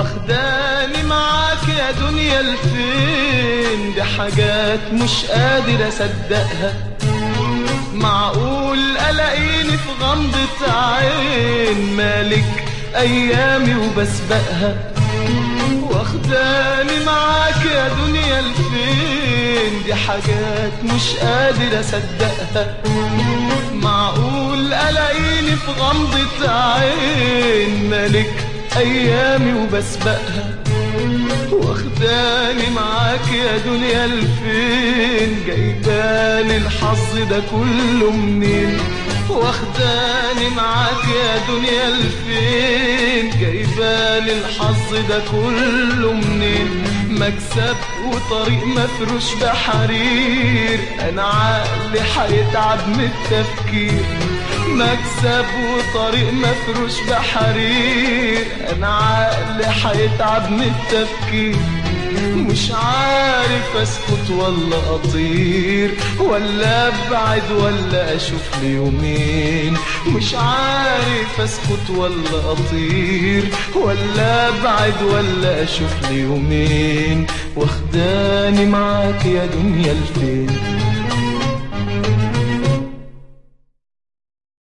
واخداني معاك يا دنيا الفين دي حاجات مش قادر اصدقها معقول الاقيني في غمضة عين مالك ايامي وبسبقها واخداني معاك يا دنيا الفين دي حاجات مش قادر اصدقها معقول الاقيني في غمضة عين مالك ايامي وبسبقها واخداني معاك يا دنيا الفين جايبالي الحظ ده كله منين واخداني معاك يا دنيا الفين جايبالي الحظ ده كله منين مكسب وطريق مفروش بحرير انا عقلي هيتعب من التفكير مكسب وطريق مفروش بحرير انا عقلي هيتعب من التفكير مش عارف اسكت ولا اطير ولا ابعد ولا اشوف لي يومين مش عارف اسكت ولا اطير ولا ابعد ولا اشوف لي يومين واخداني معاك يا دنيا الفين